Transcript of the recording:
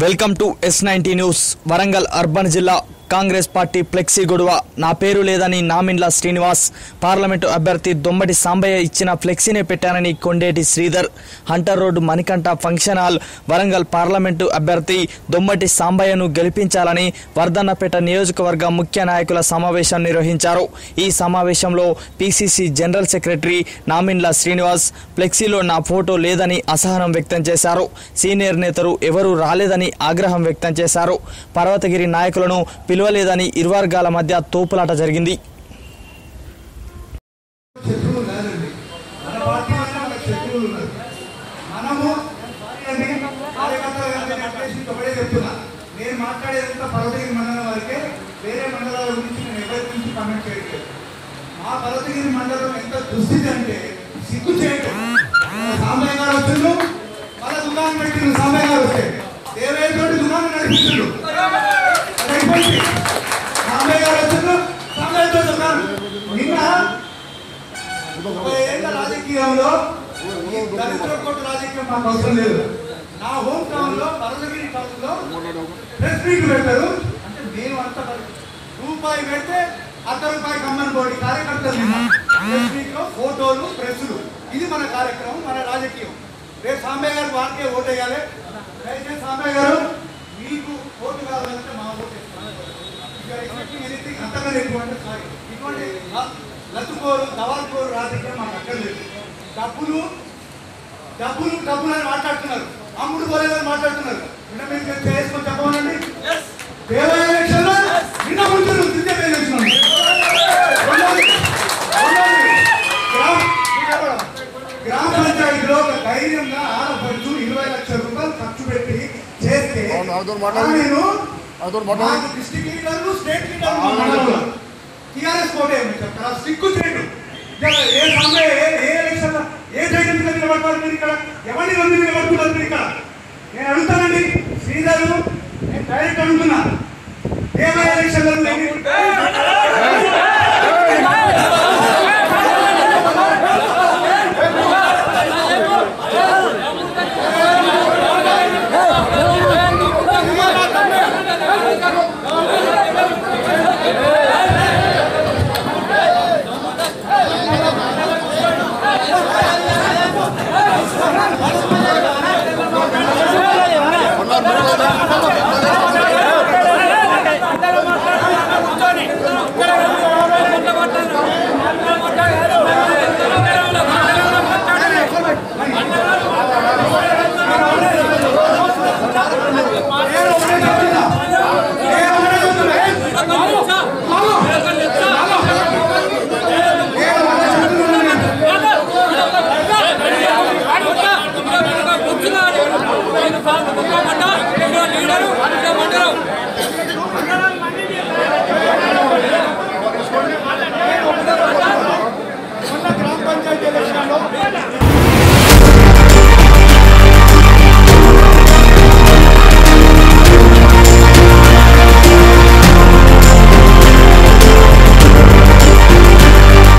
Welcome to S ninety news Warangal urban జిల్లా Congress party flexi గొడవ నా పేరు లేదని నామిన్ల శ్రీనివాస్ పార్లమెంటు అభ్యర్థి దొమ్మటి సాంబయ్య ఇచ్చిన ఫ్లెక్సీనే పెట్టానని Kondeti Sridhar Hunter road Manikanta function hall Warangal parliament అభ్యర్థి దొమ్మటి సాంబయ్యను గెలిపించాలని వర్ధన్నపేట నియోజకవర్గ ముఖ్య నాయకుల సమావేశం నిర్వహించారు ఈ సమావేశంలో PCC general secretary Namindla Srinivas ఫ్లెక్సీలో నా ఫోటో లేదని అసహనం వ్యక్తం చేశారు సీనియర్ నేతలు ఎవరూ రాలేదని ఆగ్రహం వ్యక్తం చేశారు పర్వతగిరి నాయకులను పిలవలేదని ఇరు వర్గాల మధ్య తోపులాట జరిగింది శత్రువులు లేదండి మన పార్టీ వల్ల మనకు శత్రువులు ఉన్నారు మనము ఏంటి? కార్యకర్తలు కానీ నేను అట్లేసి ఒకటే చెప్తున్నా నేను మాట్లాడేదంతా పర్వతగిరి మండలం వరకే వేరే మండలాల గురించి నేను ఎవరి గురించి కామెంట్ చేయట్లేదు మా పర్వతగిరి మండలం ఎంత దుస్థితి అంటే సిగ్గు చేయటం సాంబయ్య గారు వచ్చిండు మన దుకాణం పెట్టిండు సాంబయ్య గారు వస్తే దేవేంద్రుడి దుకాణం నడిపించిండు అది అయిపోయింది సాంబయ్య గారు వచ్చిండు సాంబయ్యతో దుకాణం నిన్న ముప్పై ఏళ్ళ రాజకీయంలో ఈ దళితుల కోట రాజకీయం మాకు అవసరం లేదు నా హోమ్ టౌన్ లో పర్వతగిరి టౌన్ లో ప్రెస్ మీట్ పెడతారు అంటే మేము అంత రూపాయి పెడితే అర్ధ రూపాయి కమ్మని పోటీ కార్యకర్తలు నిన్న. ప్రెస్ మీట్ లో ఫోటోలు ప్రెస్సులు ఇది మన కార్యక్రమం మన రాజకీయం రేపు సాంబయ్య గారు వారికే ఓటు వేయాలి దయచేసి సాంబయ్య గారు మీకు ఓటు కావాలంటే మా ఓటు ఎనీథింగ్ అంతగా ఎక్కువ అంటే సారీ ఇటువంటి ల- లత్తుకోరు దవాల్కోరు రాజకీయం మాకు అక్కర్లేదు డబ్బులు డబ్బులు డబ్బులు అని మాట్లాడుతున్నారు అమ్ముడు పోలేదని మాట్లాడుతున్నారు నిన్న మీరు చే- చేసుకొని చెప్పమనండి దేవాలయ ఎలక్షన్లో నిన్న ముందు దిద్దే ఎలక్షన్ ఉంది. రెండోది, రెండోది, గ్రామ- గ్రామ పంచాయతీలో ఒక ధైర్యంగా ఆడపడుచు ఇరవై లక్షల రూపాయలు ఖర్చు పెట్టి చేస్తే అవును, అవును, మాట్లాడు. నేను అవును, మాట్లాడు. మాకు డిస్ట్రిక్ట్ లీడర్లు స్టేట్ లీడర్లు మా మండలంలో టీఆర్ఎస్ కోట ఏమి చెప్తారా సిగ్గు చేయడు ఇలా ఏ సమయ ఏ ఏ ఎలక్షన్ ఏ ధైర్యం మీద నిలబడతారు మీరు ఇక్కడ ఎవరిని మంది నిలబడుతున్నారు మీరు ఇక్కడ నేను అడుగుతానండి శ్రీధరు నేను డైరెక్ట్ అడుగుతున్నా